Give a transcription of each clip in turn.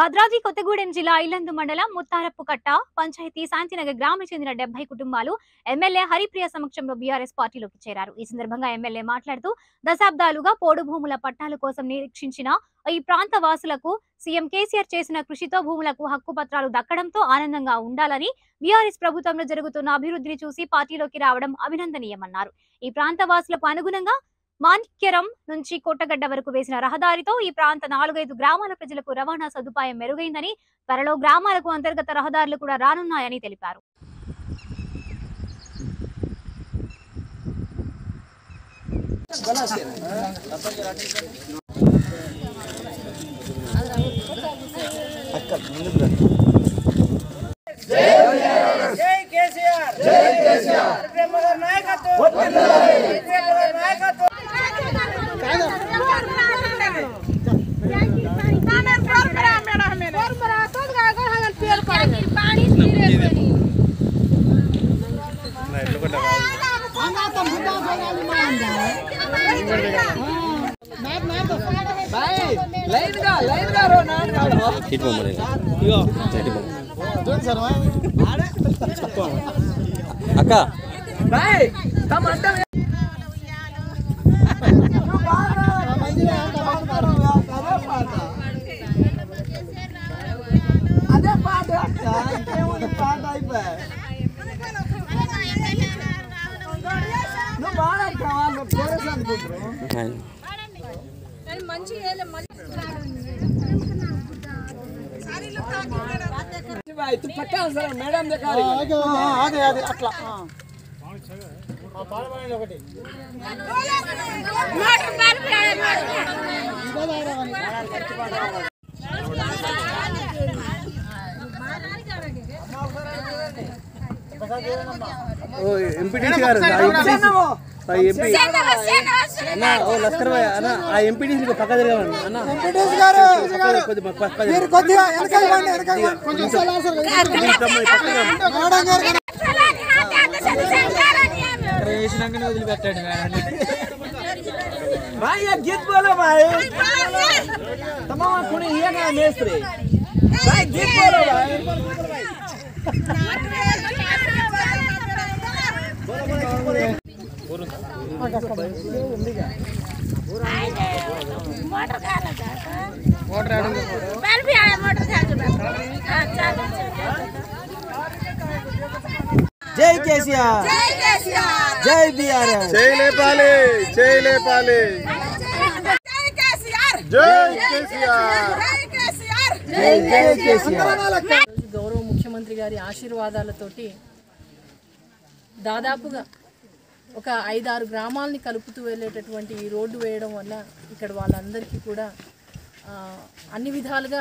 భద్రాద్రి కొత్తగూడెం జిల్లా ఇల్లందు మండలం ముత్తారప్పుకట్ట పంచాయతీ శాంతినగర్ గ్రామానికి చెందిన డెబ్బై కుటుంబాలు ఎమ్మెల్యే హరిప్రియ సమక్షంలో బీఆర్ఎస్ పార్టీలోకి చేరారు ఈ సందర్భంగా ఎమ్మెల్యే మాట్లాడుతూ దశాబ్దాలుగా పోడు భూముల పట్టాల కోసం నిరీక్షించిన ఈ ప్రాంత వాసులకు సీఎం కేసీఆర్ చేసిన కృషితో భూములకు హక్కు పత్రాలు దక్కడంతో ఆనందంగా ఉండాలని బీఆర్ఎస్ ప్రభుత్వంలో జరుగుతున్న అభివృద్ధిని చూసి పార్టీలోకి రావడం అభినందనీయమన్నారు ఈ ప్రాంత వాసులకు అనుగుణంగా మాణిక్యరం నుంచి కోటగడ్డ వరకు వేసిన రహదారితో ఈ ప్రాంత నాలుగైదు గ్రామాల ప్రజలకు రవాణా సదుపాయం మెరుగైందని త్వరలో గ్రామాలకు అంతర్గత రహదారులు కూడా రానున్నాయని తెలిపారు జై కేసీఆర్ జై కేసీఆర్ ప్రేమగారి నాయకత్వం ప్రేమగారి నాయకత్వం లైన్ గా లైన్ గా రో నాన్న ఇటు బొమ్మలు ఇగో ఇటు బొమ్మ అక్క బాయ్ తమ అడ్డం అదే పాట అక్క ఇంకేముంది పాట అయిపోయా నువ్వు పాడక్క వాళ్ళు కోరస్ అనుకుంటారు తు పక్కా సరే మేడం దగ్గర అదే అదే అట్లా ఎంపీటీసీ గారు ఆ ఎంపీ అన్న ఓ లస్కర్ భాయ్ అన్న ఆ ఎంపీటీసీ పక్క తిరగమని అన్న వెంకటేష్ గారు కొద్దిగా పక్క మీరు కొద్దిగా వెనకాల ఇవ్వండి, వెనకాల ఇవ్వండి. కొంచెం మేడం గారు भाई ये गीत बोलो भाई तमाम कुणी ये ना मेस्त्री भाई गीत बोलो भाई జై కేసీఆర్ జై బీఆర్ఎస్ చేయలేపాలి చేయలేపాలి జై కేసీఆర్ జై జై కేసీఆర్ రోజు గౌరవ ముఖ్యమంత్రి గారి ఆశీర్వాదాలతోటి దాదాపుగా ఒక ఐదారు గ్రామాలని కలుపుతూ వెళ్ళేటటువంటి ఈ రోడ్డు వేయడం వల్ల ఇక్కడ వాళ్ళందరికీ కూడా ఆ, అన్ని విధాలుగా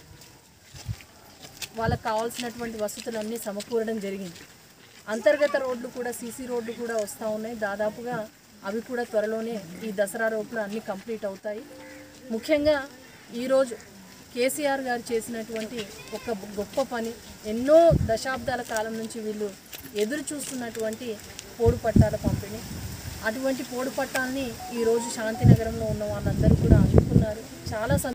వాళ్ళకి కావాల్సినటువంటి వసతులన్నీ సమకూరడం జరిగింది అంతర్గత రోడ్లు కూడా సీసీ రోడ్లు కూడా వస్తూ ఉన్నాయి దాదాపుగా అవి కూడా త్వరలోనే ఈ దసరా రోడ్లు అన్నీ కంప్లీట్ అవుతాయి ముఖ్యంగా ఈరోజు కేసీఆర్ గారు చేసినటువంటి ఒక గొప్ప పని ఎన్నో దశాబ్దాల కాలం నుంచి వీళ్ళు ఎదురు చూస్తున్నటువంటి పోడు పట్టాల పంపిణీ అటువంటి పోడు పట్టాలని ఈరోజు శాంతినగరంలో ఉన్న వాళ్ళందరూ కూడా అందుకున్నారు చాలా సం-